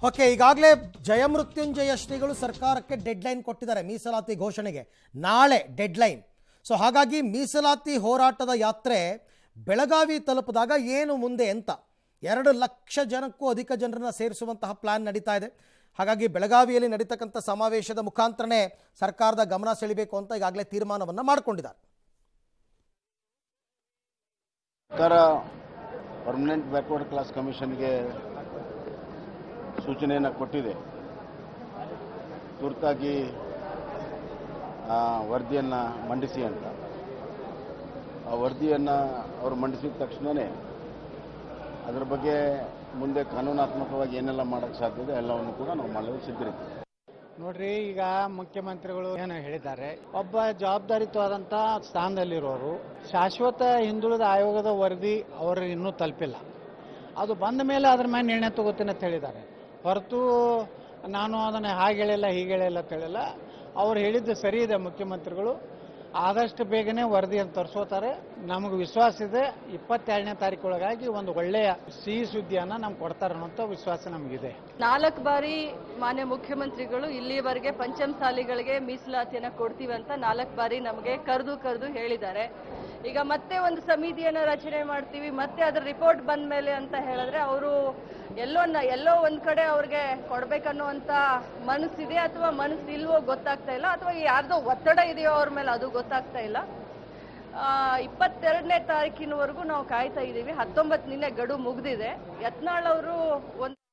okay ಈಗಾಗಲೇ ಜಯಮೃತ್ಯುಂಜಯ ಶ್ರೀಗಳು ಸರ್ಕಾರಕ್ಕೆ ಡೆಡ್ಲೈನ್ ಕೊಟ್ಟಿದ್ದಾರೆ ಮೀಸಲಾತಿ ಘೋಷಣೆಗೆ ನಾಳೆ ಡೆಡ್ಲೈನ್ ಸೊ ಹಾಗಾಗಿ ಮೀಸಲಾತಿ ಹೋರಾಟದ ಯಾತ್ರೆ ಬೆಳಗಾವಿ ತಲುಪಿದಾಗ ಏನು ಮುಂದೆ ಅಂತ ಎರಡು ಲಕ್ಷ ಜನಕ್ಕೂ ಅಧಿಕ ಜನರನ್ನ ಸೇರಿಸುವಂತಹ ಪ್ಲಾನ್ ನಡೀತಾ ಇದೆ ಹಾಗಾಗಿ ಬೆಳಗಾವಿಯಲ್ಲಿ ನಡೀತಕ್ಕಂಥ ಸಮಾವೇಶದ ಮುಖಾಂತರನೇ ಸರ್ಕಾರದ ಗಮನ ಸೆಳಿಬೇಕು ಅಂತ ಈಗಾಗಲೇ ತೀರ್ಮಾನವನ್ನು ಮಾಡಿಕೊಂಡಿದ್ದಾರೆ ಸರ್ಕಾರ ಪರ್ಮನೆಂಟ್ ಬ್ಯಾಕ್ವರ್ಡ್ ಕ್ಲಾಸ್ ಕಮಿಷನ್ಗೆ ಸೂಚನೆಯನ್ನು ಕೊಟ್ಟಿದೆ ತುರ್ತಾಗಿ ಆ ವರದಿಯನ್ನು ಮಂಡಿಸಿ ಅಂತ ಆ ವರದಿಯನ್ನು ಅವರು ಮಂಡಿಸಿದ ತಕ್ಷಣವೇ ಅದರ ಬಗ್ಗೆ ಮುಂದೆ ಕಾನೂನಾತ್ಮಕವಾಗಿ ಏನೆಲ್ಲ ಮಾಡೋಕ್ಕೆ ಸಾಧ್ಯ ಇದೆ ಎಲ್ಲವನ್ನು ಕೂಡ ನಾವು ಮಾಡಲು ಸಿದ್ಧರಿದ್ದೀವಿ ನೋಡ್ರಿ ಈಗ ಮುಖ್ಯಮಂತ್ರಿಗಳು ಏನು ಹೇಳಿದ್ದಾರೆ ಒಬ್ಬ ಜವಾಬ್ದಾರಿತವಾದಂಥ ಸ್ಥಾನದಲ್ಲಿರೋರು ಶಾಶ್ವತ ಹಿಂದುಳಿದ ಆಯೋಗದ ವರದಿ ಅವರು ಇನ್ನೂ ತಲುಪಿಲ್ಲ ಅದು ಬಂದ ಮೇಲೆ ಅದ್ರ ಮೇಲೆ ನಿರ್ಣಯ ತಗೋತೀನಿ ಅಂತ ಹೇಳಿದ್ದಾರೆ ಹೊರತು ನಾನು ಅದನ್ನು ಹಾಗೆ ಹೇಳಿಲ್ಲ ಹೀಗೆ ಹೇಳಿಲ್ಲ ಅಂತ ಹೇಳಿಲ್ಲ ಅವ್ರು ಹೇಳಿದ್ದು ಸರಿ ಇದೆ ಮುಖ್ಯಮಂತ್ರಿಗಳು ಆದಷ್ಟು ಬೇಗನೆ ವರದಿಯನ್ನು ತರಿಸೋತಾರೆ ನಮಗೆ ವಿಶ್ವಾಸ ಇದೆ ಇಪ್ಪತ್ತೆರಡನೇ ತಾರೀಕೊಳಗಾಗಿ ಒಂದು ಒಳ್ಳೆಯ ಸಿಹಿ ಸುದ್ದಿಯನ್ನು ನಮ್ಗೆ ಕೊಡ್ತಾರೆ ಅನ್ನೋಂಥ ವಿಶ್ವಾಸ ನಮಗಿದೆ ನಾಲ್ಕು ಬಾರಿ ಮಾನ್ಯ ಮುಖ್ಯಮಂತ್ರಿಗಳು ಇಲ್ಲಿವರೆಗೆ ಪಂಚಮಸಾಲಿಗಳಿಗೆ ಮೀಸಲಾತಿಯನ್ನ ಕೊಡ್ತೀವಿ ಅಂತ ನಾಲ್ಕು ಬಾರಿ ನಮಗೆ ಕರೆದು ಕರೆದು ಹೇಳಿದ್ದಾರೆ ಈಗ ಮತ್ತೆ ಒಂದು ಸಮಿತಿಯನ್ನ ರಚನೆ ಮಾಡ್ತೀವಿ ಮತ್ತೆ ಅದ್ರ ರಿಪೋರ್ಟ್ ಬಂದ ಮೇಲೆ ಅಂತ ಹೇಳಿದ್ರೆ ಅವರು ಎಲ್ಲೋ ನ- ಎಲ್ಲೋ ಒಂದ್ ಕಡೆ ಅವ್ರಿಗೆ ಕೊಡ್ಬೇಕನ್ನುವಂತ ಮನಸ್ಸಿದೆ ಅಥವಾ ಮನಸ್ಸು ಇಲ್ವೋ ಗೊತ್ತಾಗ್ತಾ ಇಲ್ಲ ಅಥವಾ ಯಾರ್ದೋ ಒತ್ತಡ ಇದೆಯೋ ಅವ್ರ ಮೇಲೆ ಅದು ಗೊತ್ತಾಗ್ತಾ ಇಲ್ಲ ಆ, ಇಪ್ಪತ್ತೆರಡನೇ ತಾರೀಕಿನವರೆಗೂ ನಾವು ಕಾಯ್ತಾ ಇದ್ದೀವಿ ಹತ್ತೊಂಬತ್ತು ನಿನ್ನೆ ಗಡುವು ಮುಗ್ದಿದೆ ಯತ್ನಾಳ್ ಅವರು ಒಂದು